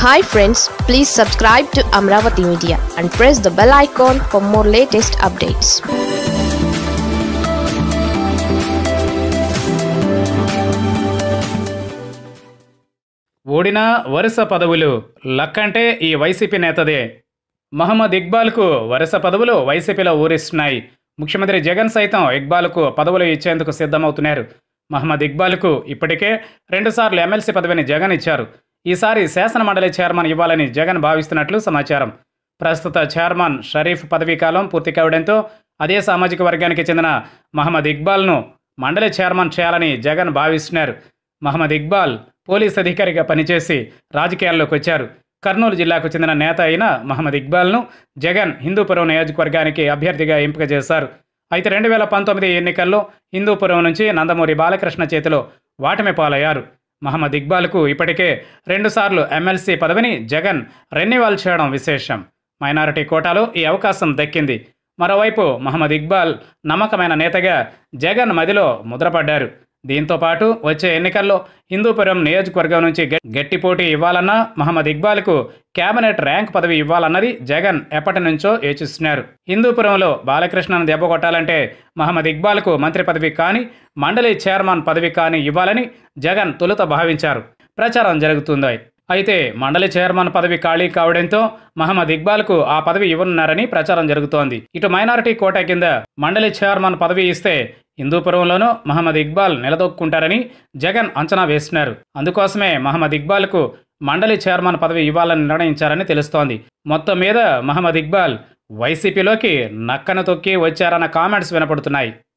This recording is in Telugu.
hi friends please subscribe to Amaravati media and press the bell icon for more latest updates ఓడిన వరుస పదవులు లక్కంటే ఈ వైసీపీ నేతదే మహమ్మద్ ఇక్బాల్కు వరుస పదవులు వైసీపీలో ఊరిస్తున్నాయి ముఖ్యమంత్రి జగన్ సైతం ఇక్బాల్కు పదవులు ఇచ్చేందుకు సిద్ధమవుతున్నారు మహమ్మద్ ఇక్బాల్కు ఇప్పటికే రెండుసార్లు ఎమ్మెల్సీ పదవిని జగన్ ఇచ్చారు ఈసారి శాసన మండలి చైర్మన్ ఇవ్వాలని జగన్ భావిస్తున్నట్లు సమాచారం ప్రస్తుత చైర్మన్ షరీఫ్ పదవీ కాలం పూర్తి కావడంతో అదే సామాజిక వర్గానికి చెందిన మహమ్మద్ ఇక్బాల్ను మండలి చైర్మన్ చేయాలని జగన్ భావిస్తున్నారు మహమ్మద్ ఇక్బాల్ పోలీస్ అధికారిగా పనిచేసి రాజకీయాల్లోకి వచ్చారు కర్నూలు జిల్లాకు చెందిన నేత అయిన మహమ్మద్ ఇక్బాల్ను జగన్ హిందూపురం నియోజకవర్గానికి అభ్యర్థిగా ఎంపిక చేశారు అయితే రెండు వేల పంతొమ్మిది ఎన్నికల్లో హిందూపురం నుంచి నందమూరి బాలకృష్ణ చేతిలో వాటమి పాలయ్యారు మహమ్మద్ ఇక్బాల్కు ఇప్పటికే రెండుసార్లు ఎమ్మెల్సీ పదవిని జగన్ రెన్యువల్ చేయడం విశేషం మైనారిటీ కోటాలో ఈ అవకాశం దక్కింది మరోవైపు మహమ్మద్ ఇక్బాల్ నమ్మకమైన నేతగా జగన్ మదిలో ముద్రపడ్డారు దీంతో పాటు వచ్చే ఎన్నికల్లో హిందూపురం నియోజకవర్గం నుంచి గ- గట్టి పోటీ ఇవ్వాలన్నా మహమ్మద్ ఇక్బాల్కు కేబినెట్ ర్యాంక్ పదవి ఇవ్వాలన్నది జగన్ ఎప్పటి నుంచో యోచిస్తున్నారు హిందూపురంలో బాలకృష్ణను దెబ్బకొట్టాలంటే మహమ్మద్ ఇక్బాల్కు మంత్రి పదవి కానీ మండలి చైర్మన్ పదవి కానీ ఇవ్వాలని జగన్ తొలుత భావించారు ప్రచారం జరుగుతుంది అయితే మండలి చైర్మన్ పదవి ఖాళీ కావడంతో మహమ్మద్ ఇక్బాల్కు ఆ పదవి ఇవ్వనున్నారని ప్రచారం జరుగుతోంది ఇటు మైనారిటీ కోటా కింద మండలి చైర్మన్ పదవి ఇస్తే హిందూపురంలోనూ మహమ్మద్ ఇక్బాల్ నిలదొక్కుంటారని జగన్ అంచనా వేస్తున్నారు అందుకోసమే మహమ్మద్ ఇక్బాల్కు మండలి చైర్మన్ పదవి ఇవ్వాలని నిర్ణయించారని తెలుస్తోంది మొత్తం మీద మహమ్మద్ ఇక్బాల్ వైసీపీలోకి నక్కను తొక్కి వచ్చారన్న కామెంట్స్ వినపడుతున్నాయి